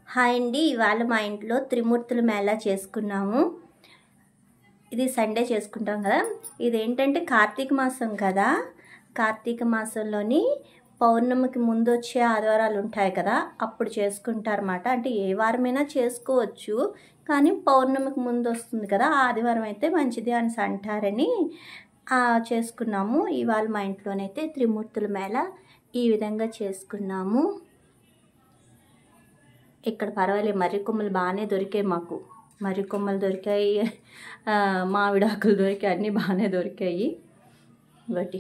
Hi అండి ఇవాళ మా ఇంట్లో త్రిమూర్తుల మేళా చేసుకున్నాము ఇది సండే చేసుకుంటాం కదా ఇది ఏంటంటే కార్తీక మాసం కదా కార్తీక మాసంలోని పౌర్ణమికి ముందు వచ్చే ఆదివారాలు ఉంటాయి కదా అప్పుడు చేసుకుంటారన్నమాట అంటే ఏ వారమైనా చేసుకోవచ్చు కానీ పౌర్ణమికి ముందు వస్తుంది కదా ఆ ఆదివారం అయితే మంచిది అని అంటారని ఆ, చేసుకున్నాము ఇవాళ మా ఇంట్లోనైతే త్రిమూర్తుల మేళ ఈ విధంగా చేసుకున్నాము ఇక్కడ పర్వాలేదు మర్రి కొమ్మలు బాగానే దొరికాయి మాకు మర్రి కొమ్మలు దొరికాయి ఆ, మామిడాకులు దొరికాయి అన్నీ బాగానే దొరికాయి బట్టి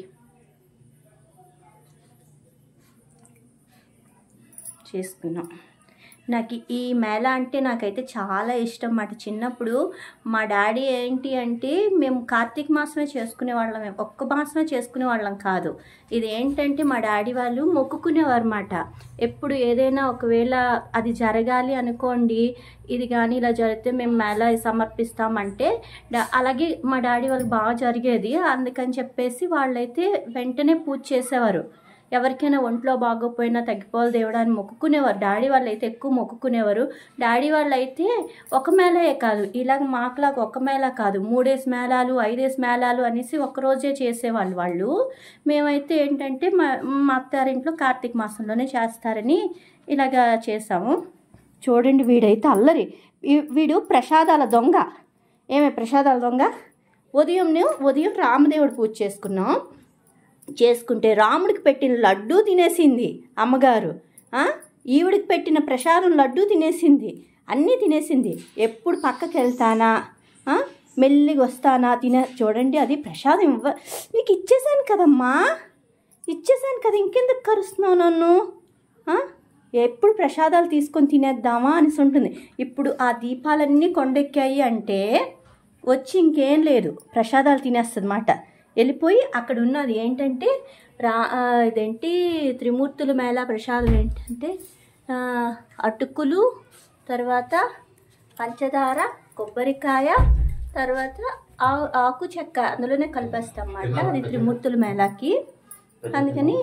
చేసుకున్నాం నాకు ఈ మేళ అంటే నాకైతే చాలా ఇష్టం అన్నమాట చిన్నప్పుడు మా డాడీ ఏంటి అంటే మేము కార్తీక మాసమే చేసుకునే వాళ్ళం ఒక్క మాసమే చేసుకునే వాళ్ళం కాదు ఇది ఏంటంటే మా డాడీ వాళ్ళు మొక్కుకునేవారు అన్నమాట ఎప్పుడు ఏదైనా ఒకవేళ అది జరగాలి అనుకోండి ఇది కానీ ఇలా జరిగితే మేము మేళ సమర్పిస్తామంటే డా- అలాగే మా డాడీ వాళ్ళకి బాగా జరిగేది అందుకని చెప్పేసి వాళ్ళైతే వెంటనే పూజ చేసేవారు ఎవరికైనా ఒంట్లో బాగోపోయినా తగ్గిపోవాలి దేవుడా అని మొక్కుకునేవారు డాడీ వాళ్ళు అయితే ఎక్కువ మొక్కుకునేవారు డాడీ వాళ్ళు అయితే ఒక మేళయే కాదు ఇలాగ మాకులాగా ఒక మేళ కాదు మూడేసి మేళాలు ఐదేసి మేళాలు అనేసి ఒక రోజే చేసేవాళ్ళు వాళ్ళు మేమైతే ఏంటంటే మా మా అత్తారింట్లో కార్తీక మాసంలోనే చేస్తారని ఇలాగా చేసాము చూడండి వీడైతే అల్లరి ఈ- వీడు ప్రసాదాల దొంగ ఏమే ప్రసాదాల దొంగ ఉదయం ఉదయం రామదేవుడు పూజ చేసుకున్నాం చేసుకుంటే రాముడికి పెట్టిన లడ్డూ తినేసింది అమ్మగారు ఆ? ఈవిడికి పెట్టిన ప్రసాదం లడ్డూ తినేసింది అన్నీ తినేసింది ఎప్పుడు పక్కకి వెళ్తానా ఆ? మెల్లిగా వస్తానా తినే చూడండి అది ప్రసాదం ఇవ్వ నీకు ఇచ్చేసాను కదమ్మా ఇచ్చేసాను కదా ఇంకెందుకు కరుస్తున్నావు నన్ను ఆ? ఎప్పుడు ప్రసాదాలు తీసుకొని తినేద్దామా అనేసి ఉంటుంది ఇప్పుడు ఆ దీపాలన్నీ కొండెక్కాయి అంటే వచ్చి ఇంకేం లేదు ప్రసాదాలు తినేస్తుంది అన్నమాట వెళ్ళిపోయి అక్కడ ఉన్నది ఏంటంటే రా ఆ, ఇదేంటి త్రిమూర్తుల మేళ ప్రసాదం ఏంటంటే ఆ, అటుకులు తర్వాత పంచదార కొబ్బరికాయ తర్వాత ఆ- ఆకు చెక్క అందులోనే కలిపేస్తాం అన్నమాట అది త్రిమూర్తుల మేళాకి అందుకని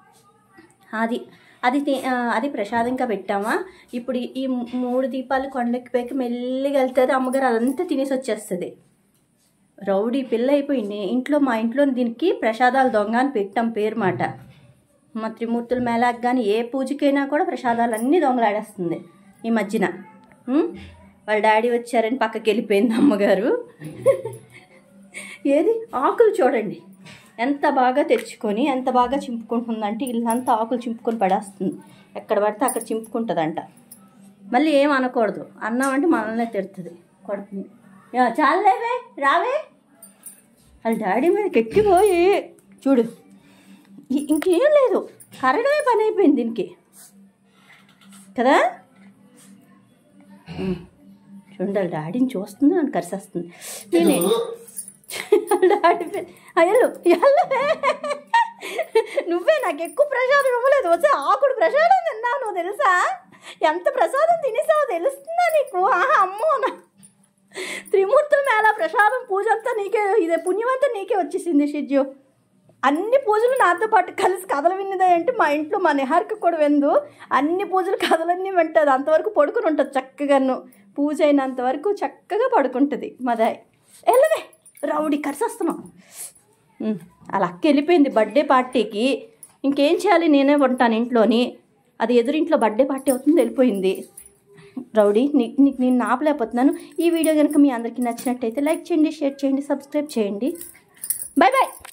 అది అది తి- ఆ, అది ప్రసాదంగా పెట్టామా ఇప్పుడు ఈ- ఈ మూడు దీపాలు కొండకి పైకి మెల్లిగా వెళ్తుంది అమ్మగారు అదంతా తినేసి వచ్చేస్తుంది రౌడీ పిల్ల అయిపోయింది ఇంట్లో మా ఇంట్లో దీనికి ప్రసాదాలు దొంగ అని పెట్టాం పేరు మాట మా త్రిమూర్తుల మేళాకి కానీ ఏ పూజకైనా కూడా ప్రసాదాలు అన్నీ దొంగలాడేస్తుంది ఈ మధ్యన ఉం? వాళ్ళ డాడీ వచ్చారని పక్కకి వెళ్ళిపోయింది అమ్మగారు ఏది ఆకులు చూడండి ఎంత బాగా తెచ్చుకొని ఎంత బాగా చింపుకుంటుందంటే ఇల్లంతా ఆకులు చింపుకొని పడేస్తుంది ఎక్కడ పడితే అక్కడ చింపుకుంటుందంట మళ్ళీ ఏం అనకూడదు అన్నామంటే మనల్నే తిడుతుంది కొడుతుంది యా, చాలేవే రావే వాళ్ళ డాడీ మీద కెక్కిపోయి చూడు ఇ- ఇంకేం లేదు కరడమే పని అయిపోయింది దీనికి కదా ఉమ్. చూడండి వాళ్ళ డాడీని చూస్తుంది నన్ను కరిసేస్తుంది నేనే వాళ్ళ డాడీ మీద అయ్యలు నువ్వే నాకు ఎక్కువ ప్రసాదం ఇవ్వలేదు వచ్చే ఆకుడు ప్రసాదం తిన్నావు నువ్వు తెలుసా ఎంత ప్రసాదం తినేసావో తెలుస్తుందా నీకు ఆహా అమ్మో నా త్రిమూర్తుల మేళ ప్రసాదం పూజ అంతా నీకే ఇదే పుణ్యమంతా నీకే వచ్చేసింది షిజ్జు అన్ని పూజలు నాతో పాటు కలిసి కథలు విన్నదే అంటే మా ఇంట్లో మా నిహార్కి కూడా విందు అన్ని పూజలు కథలన్నీ వింటుంది అంతవరకు పడుకుని ఉంటుంది చక్కగాను పూజ అయినంత వరకు చక్కగా పడుకుంటుంది మదాయ్ వెళ్ళవే రౌడీ కరిసేస్తున్నాం ఉమ్, అలా అక్క వెళ్ళిపోయింది బర్త్డే పార్టీకి ఇంకేం చేయాలి నేనే ఉంటాను ఇంట్లోని అది ఎదురింట్లో బర్త్డే పార్టీ అవుతుంది వెళ్ళిపోయింది రౌడీ నీ- నీకు నేను ఆపలేకపోతున్నాను ఈ వీడియో కనుక మీ అందరికీ నచ్చినట్టయితే లైక్ చేయండి షేర్ చేయండి సబ్స్క్రైబ్ చేయండి బాయ్ బాయ్